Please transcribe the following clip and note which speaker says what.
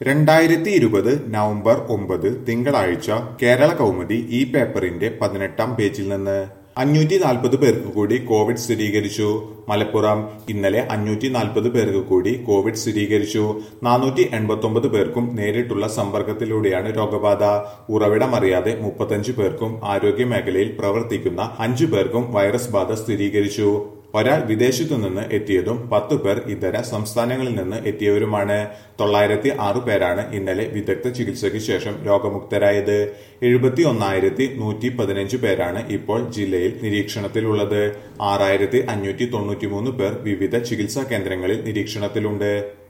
Speaker 1: രണ്ടായിരത്തി ഇരുപത് നവംബർ ഒമ്പത് തിങ്കളാഴ്ച കേരള കൗമുദി ഈ പേപ്പറിന്റെ പതിനെട്ടാം പേജിൽ നിന്ന് അഞ്ഞൂറ്റി നാൽപ്പത് പേർക്ക് കൂടി കോവിഡ് സ്ഥിരീകരിച്ചു മലപ്പുറം ഇന്നലെ അഞ്ഞൂറ്റി നാൽപ്പത് പേർക്ക് കൂടി കോവിഡ് സ്ഥിരീകരിച്ചു നാനൂറ്റി എൺപത്തൊമ്പത് പേർക്കും നേരിട്ടുള്ള സമ്പർക്കത്തിലൂടെയാണ് രോഗബാധ ഉറവിടമറിയാതെ മുപ്പത്തഞ്ച് പേർക്കും ആരോഗ്യ മേഖലയിൽ പ്രവർത്തിക്കുന്ന അഞ്ചു പേർക്കും വൈറസ് ബാധ സ്ഥിരീകരിച്ചു ഒരാൾ വിദേശത്തു നിന്ന് എത്തിയതും പത്തു പേർ ഇതര സംസ്ഥാനങ്ങളിൽ നിന്ന് എത്തിയവരുമാണ് തൊള്ളായിരത്തി ആറ് പേരാണ് ഇന്നലെ വിദഗ്ധ ചികിത്സയ്ക്ക് ശേഷം രോഗമുക്തരായത് എഴുപത്തി ഒന്നായിരത്തി നൂറ്റി പതിനഞ്ച് പേരാണ് ഇപ്പോൾ ജില്ലയിൽ നിരീക്ഷണത്തിലുള്ളത് ആറായിരത്തി അഞ്ഞൂറ്റി തൊണ്ണൂറ്റിമൂന്ന് പേർ വിവിധ ചികിത്സാ കേന്ദ്രങ്ങളിൽ നിരീക്ഷണത്തിലുണ്ട്